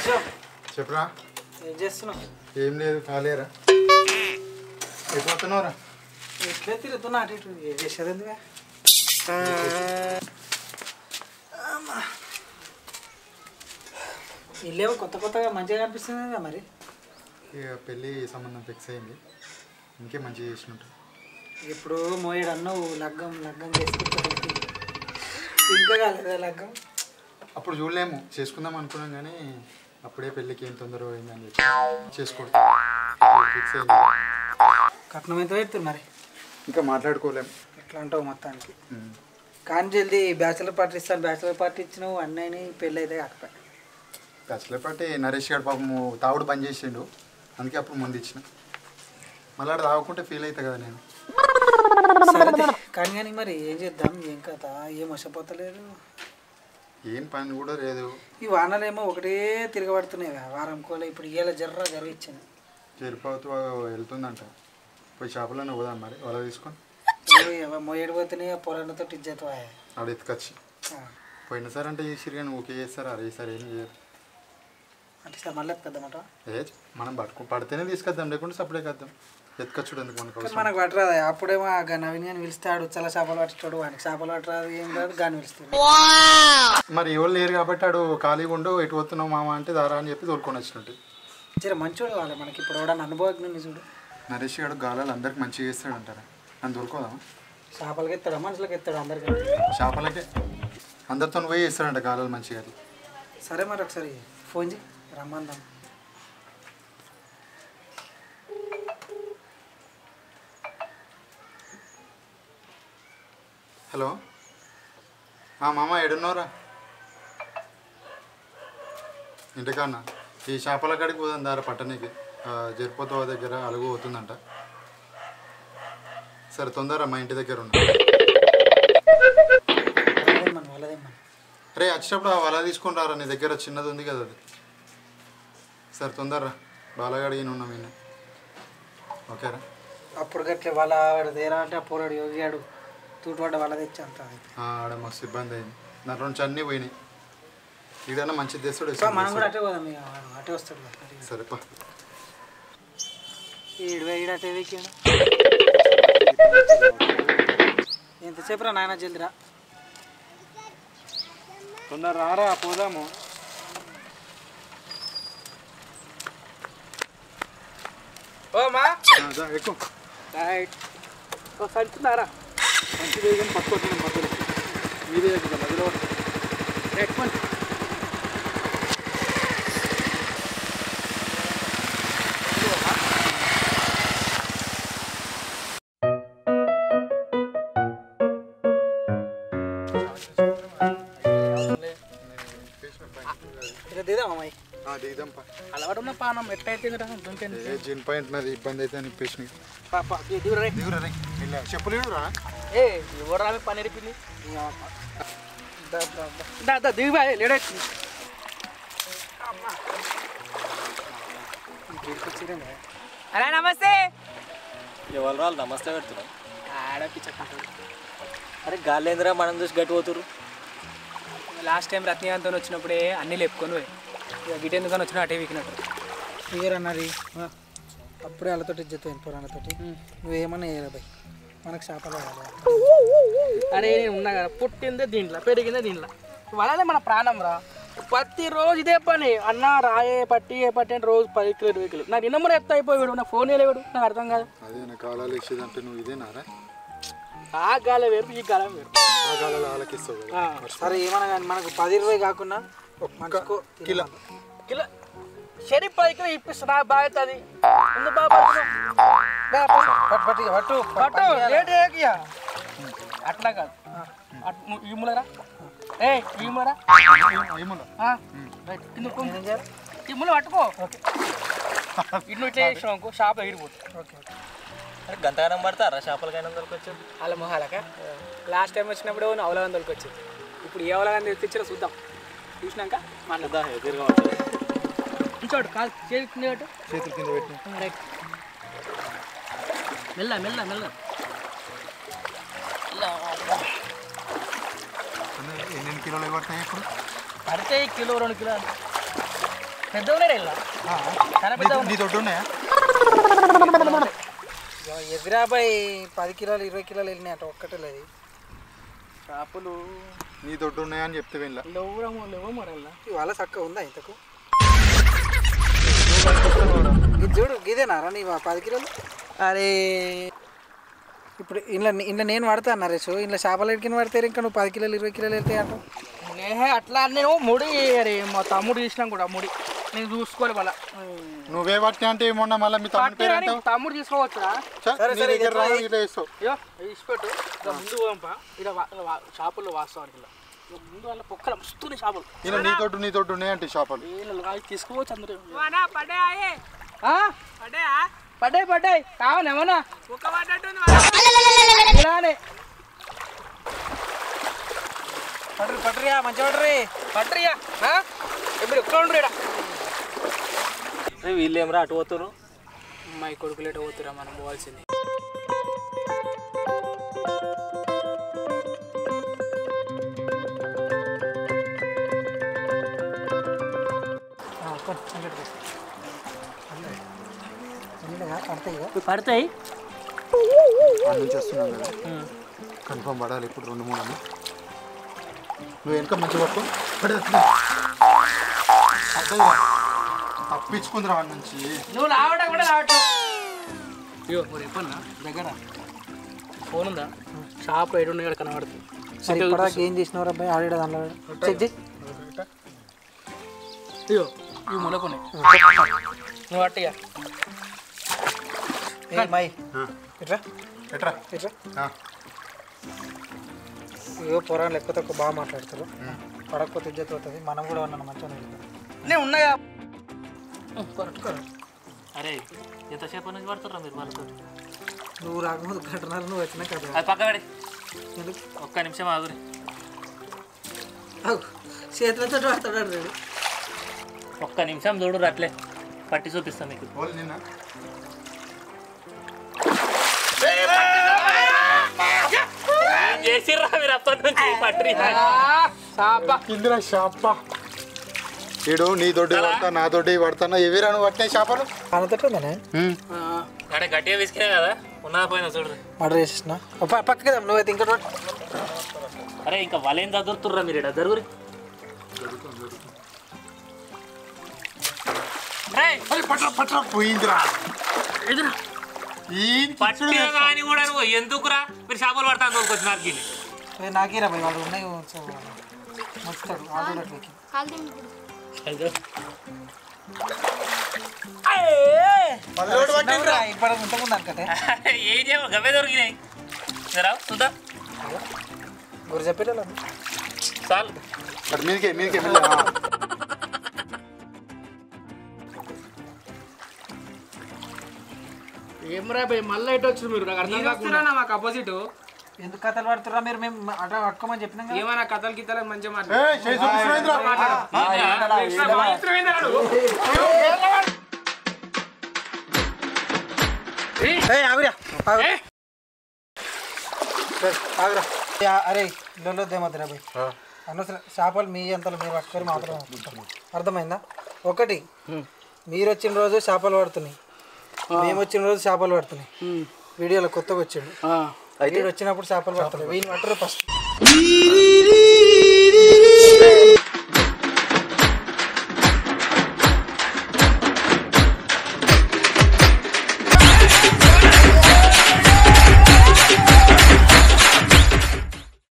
వచ్చావు చెప్పరా ఏం చేస్తున్నావు ఏం లేదు ఖాళీరా అయిపోతున్నావురా ఎట్లే తిరుగుతున్నా అటు ఇటు ఏం చేసేది ఎందుకు ఇల్లేమో కొత్త కొత్తగా మంచిగా కనిపిస్తుంది కదా మరి ఇక పెళ్ళి సంబంధం ఫిక్స్ అయింది ఇంకే మంచిగా చేసినట్టు ఇప్పుడు మోయడు అన్నావు లగ్గం లగ్గం చేసుకుంటాడు ఇంకా కాలేదా లగ్గం అప్పుడు చూడలేము చేసుకుందాం అనుకున్నాం కానీ అప్పుడే పెళ్ళికి ఏం తొందర అయిందని చెప్పి చేసుకోండి ఫిక్స్ అయింది కట్నం ఎంత పెడుతుంది మరి ఇంకా మాట్లాడుకోలేము ఎట్లా అంటావు మొత్తానికి ఉమ్. కానీ జల్దీ బ్యాచులర్ పార్టీ ఇస్తాను బ్యాచులర్ పార్టీ ఇచ్చినావు అన్నయ్యని పెళ్ళి అయితే కాకపోయా బ్యాచులర్ పార్టీ నరేష్ గారు పాపము తాగుడు బంద్ చేసిండు అందుకే అప్పుడు ముందు ఇచ్చిన మళ్ళీ ఆడ తాగుకుంటే ఫీల్ అవుతా కదా నేను సరే కానీ కానీ మరి ఏం చేద్దాం ఏం కథ ఏం వశపోతలేదు ఏం పని కూడా లేదు ఈ వానలేమో ఒకటే తిరగబడుతున్నాయి వారం కోలే ఇప్పుడు ఇవాళ జర్ర జరిగించింది చెరిపోతూ వెళ్తుందంట పోయి షాపులోనే పోదాం మరి వల తీసుకొని మోయేడు పోతున్నాయి పొలాలతో ఇజ్జత్ ఆడ ఎత్తుకొచ్చి పోయినసారి అంటే చేసిరు కానీ ఊకే చేస్తారు అరే ఈసారి ఏం చేయరు అంటే సార్ మళ్ళీ పెద్దమాట ఏ మనం పట్టుకో పడితేనే తీసుకొద్దాం లేకుంటే సపడే కద్దాం ఎత్తుకొచ్చుడు ఎందుకు మనకు అవసరం మనకు పట్టరాదు అప్పుడేమో ఆ గా నవీన్ గాని పిలుస్తాడు చల్ల చేపలు పట్టిస్తాడు వానికి చేపలు పట్టరాదు ఏం రాదు గాని పిలుస్తాడు మరి ఎవరు లేరు కాబట్టి ఆడు ఖాళీగా ఉండు ఎటు పోతున్నావు మామ అంటే దారా అని చెప్పి తోలుకొని వచ్చినట్టు సరే మంచోడు కావాలి మనకి ఇప్పుడు ఎవడన్నా అనుభవజ్ఞుని చూడు నరేష్ గారు గాలాలు అందరికి మంచిగా చేస్తాడు అంటారా నన్ను దొరుకుదామా చేపలకి ఎత్తాడు మనుషులకి ఎత్తాడు అందరికీ చేపలకే అందరితో పోయి చేస్తాడంట గాలాలు మంచిగా సరే మరి ఒకసారి ఫోన్ చేయి రమ్మందాం హలో ఆ మామ ఎడున్నారా ఇంటికన్నా ఈ చేపల కాడికి పోదాం దారా పట్టణికి జరిపోతావ దగ్గర అలుగు పోతుందంట సరే తొందర మా ఇంటి దగ్గర ఉన్నా వాళ్ళదేమని వాళ్ళదేమని రే వచ్చేటప్పుడు ఆ వల తీసుకొని రారా నీ దగ్గర చిన్నది ఉంది కదా అది సరే తొందరరా బాలగాడి ఈయన ఉన్నాం ఈయన ఓకేరా అప్పుడు గట్లే వాళ్ళ వాడు తేరా అంటే ఆ పోరాడు యోగిగాడు తూటుపడ్డ వాళ్ళ తెచ్చి అంత ఆ, ఆడ మస్తు ఇబ్బంది అయింది దాంట్లో నుంచి అన్నీ పోయినాయి ఈడన్నా మంచిది తెస్తాడు సో మనం కూడా అటే పోదాం ఇక వాడు అటే వస్తాడు కదా మరి. సరే పా ఈడు ఈడు అటే వెక్కాడు ఎంతసేపు రా నాయన జల్దిరా తొందర రారా పోదాము ఓ మా ఆ, దా, ఎక్కువ రైట్ ఓ సంచున్నారా మంచి వేగం పట్టుకుంటున్నాం మధ్యలో మీదే ఎక్కువ మధ్యలో రైట్ వన్ ఇక దిదాం అమ్మాయి ఆ, దిగుదాం పా అలవాటు ఉన్న పానం ఎట్లయితే దుంకండి ఏ జిన్ పాయింట్ నాది ఇబ్బంది అయితే అని పేసిన పాప దిగురా రే దిగురా రే వెళ్ళా చెప్పులు ఇడురా ఏ ఎవరు రామే పని ఎరిపింది దా దా దిగుబా లేడైతే అలా నమస్తే ఎవరు వాళ్ళు నమస్తే పెడుతున్నాం ఆడ పిచ్చకుంటాడు అరే గాలేంద్రా మనం చూసి గట్టి పోతురు లాస్ట్ టైం రత్నకాంత్తో వచ్చినప్పుడే అన్నీ లేపుకొని పోయి ఇక గిట్ ఎందుకని వచ్చినా అటే వీకినట్టు క్లియర్ అన్నది అప్పుడే వాళ్ళతోటి ఇజ్జత్ పోయింది పోరాళ్ళతోటి నువ్వేమన్నా వేయరా భయ్ మనకు చేపలు కావాలి అరే నేను ఉన్నా కదా పుట్టిందే దీంట్లో పెరిగిందే దీంట్లో వాళ్ళనే మన ప్రాణం రా ప్రతి రోజు ఇదే పని అన్న రాయే పట్టి ఏ పట్టి అంటే రోజు పది కిలో ఇరవై కిలో నాకు నిన్న ఎత్త అయిపోయాడు నా ఫోన్ వేయలేడు నాకు అర్థం కాదు అదే నా కాలాలు ఇచ్చేదంటే నువ్వు ఇదేనారా ఆ గాలి వేరు ఈ గాలం వేరు ఆ కాలాలు ఆలకిస్తావు కదా ఆ, సరే ఏమన్నా కానీ మనకు పది ఇరవై కాకుండా మనకు కిలో కిలో శరి పది కిలో ఇప్పిస్తా నాకు బాగా అవుతుంది ఎందుకు బాగా పడుతున్నావు? దా, పో. పట్టు పట్టు ఇక పట్టు పట్టు లేట్ చేయకియా. అట్లా కాదు అట్ నువ్వు ఈ మూలరా ఏ ఈ మూలరా ఏమన్నా ఆ, రైట్. కింద పో. ఈ మూల పట్టుకో ఇటు ఇట్లా చేసినావు అనుకో షాప్ ఎగిరిపోతుంది అరే గంతగానం పడతారా చేపలకైనా దొరకొచ్చు వాళ్ళ మొహాలక లాస్ట్ టైం వచ్చినప్పుడు అవలగం తొలికొచ్చింది ఇప్పుడు ఏ అవలగం తెచ్చినా చూద్దాం చూసినాక దా ఎదురుగా పడుతుంది ఇంకోటి కాదు చేతి కింద పెట్టు చేతులు కింద పెట్టి రైట్ మెల్ల మెల్ల మెల్ల ఎన్ని కిలోలు పడతాయి ఇప్పుడు పడితే కిలో రెండు కిలోలు పెద్ద ఉన్నాడు ఇలా చాలా పెద్ద నీ తోటి ఉన్నాయా ఎదురాబాయ్ పది కిలోలు ఇరవై కిలోలు వెళ్ళినాయి అట ఒక్కటే లేదు చేపలు నీ తోటి ఉన్నాయా అని చెప్తే వీళ్ళ లేవురమో లేవో మరి ఇలా ఇవాళ చక్కగా ఉందా ఇంతకు ఇది చూడు ఇదేనారా నీ పది కిలోలు అరే ఇప్పుడు ఇంట్లో ఇంట్లో నేను పడతా అన్న రేసు ఇంట్లో చేపలు ఎడికిన పడితే ఇంకా నువ్వు పది కిలోలు ఇరవై కిలోలు వెళ్తాయి అంట నేహే అట్లా నేను ముడి అరే మా తమ్ముడు తీసినాం కూడా ముడి నేను చూసుకోవాలి మళ్ళా నువ్వే పట్టి అంటే ఏమన్నా మళ్ళీ మీ తమ్ముని పేరు కానీ అంటావు తమ్ముడు తీసుకోవచ్చురా చ, నీ దగ్గర రా, ఇట్లా చేస్తావు అయ్యో ఇచ్చిపెట్టు ఇక ముందు పోంపా ఇక్కడ చేపలు వాస్తవానికి ఇలా ఇక ముందు వాళ్ళ పొక్కల మస్తుంది చేపలు ఇలా నీ తోటి నీ తోటి ఉన్నాయంటే షాపులు వీళ్ళు కాదు తీసుకోవచ్చు అందరూ ఆ? పడ్డాయి పడ్డాయి కావాలి ఏమన్నా ఇలానే పట్టరు పట్టరియా మంచి పట్టరి పట్టరియా ఇప్పుడు ఎక్కడ ఉండరు ఇక్కడ అరే వీళ్ళు ఏమరా అటు పోతురు అమ్మాయి కొడుకులేట పోతురా మనం పోవాల్సింది పడతాయి ఇక. పడతాయి వాళ్ళ నుంచి వస్తున్నాం కదా కన్ఫర్మ్ పడాలి ఇప్పుడు రెండు మూడు అని నువ్వు వెనక మంచి పట్టు పడేస్తున్నా. అర్థమైందా? తప్పించుకుందిరా వాడి నుంచి నువ్వు రావడం కూడా రావటం అయ్యో మరి ఎప్పన్నా దగ్గర ఫోన్ ఉందా షాప్ ఏడు ఉన్నాయి ఇక్కడ కనబడుతుంది మరి ఇప్పటిదాకా ఏం చేసినవారు అబ్బాయి ఆడాడు దాంట్లో చెక్ చేయి అయ్యో ఇవి మొలకొని నువ్వు అట్టయ్యా ఏ మై ఇట్రా ఎట్రా ఇట్రా ఆ. ఏవో పొరాలు ఎక్కువ తక్కువ బాగా మాట్లాడతారు పడకపోతే ఇజ్జత్ అవుతుంది మనం కూడా ఉన్నాను మంచిగా వెళ్తాం నేను ఉన్నాయా అరే ఎంతసేపు నుంచి పడుతుర్రా మీరు వాళ్ళతో నువ్వు రాకముందు ఘటనలు నువ్వు వచ్చినా కదా అది పక్క పడి ఎందుకు ఒక్క నిమిషం ఆగురి ఆగు. చేతులతో పడతాడు రేడు ఒక్క నిమిషం చూడు అట్లే పట్టి చూపిస్తాం మీకు వాళ్ళు నిన్న ఏం చేసిర్రా మీరు అప్పటి నుంచి పట్టి సాప ఇందిరా షాప ఈడు నీ తోటి పడతా నా తోటి పడతానా ఎవిరా నువ్వు పట్టినాయి షాపలు అనతట్టు ఉందనే అంటే గట్టిగా విసికినా కదా ఉన్నదా పోయినా చూడు ఆర్డర్ చేసేసిన పక్క కదా నువ్వైతే ఇంకోటి పట్టు. అరే ఇంకా వాళ్ళేం చదువుతుర్రా మీరు ఇక్కడ జరుగురి అరే పట్రా పట్రా పోయిందిరా ఎదురా ఈ పట్టిన కానీ కూడా నువ్వు ఎందుకురా మీరు చేపలు పడతాను తోలుకొచ్చినారు ఏ నాకేరా భయ్ వాళ్ళు ఉన్నాయి మొత్తాడు ఆర్డర్ అట్లకి పల్లోడు పట్టిండ్రా ఇప్పుడు ఇంతకుముందు అనుకతే ఏం చేయవు గవే దొరికినాయి జరా చూద్దా గురి చెప్పేలా చాలు అటు మీదకే మీదకే మెల్ల. ఆ. ఏం రా భయ్ మళ్ళీ ఎటు వచ్చారు మీరు నాకు అర్థం కాకుండా వస్తున్నా మాకు అపోజిట్ ఎందుకు కథలు పడుతురా మీరు మేము అట్లా పట్టుకోమని చెప్పినాం కదా ఏమైనా కథలు గిత్తలు మంచిగా ఏయ్, చేయి చూపిస్తున్నావు ఏయ్, ఆగురా ఆగు. ఏయ్, ఆగురా ఏ, ఆ- అరే లొల్లొద్దేమద్దురా భయ్ అనవసరం చేపలు మీ అంతలో మీరు పట్టుకొని మాత్రం పట్టుకుంటాం. అర్థమైందా ఒకటి మీరు వచ్చిన రోజు చేపలు పడుతున్నాయి మేము వచ్చిన రోజు చేపలు పడుతున్నాయి వీడియోలో కొత్తగా వచ్చిండు వీడు వచ్చినప్పుడు చేపలు పడుతున్నాయి వీని పట్టరు ఫస్ట్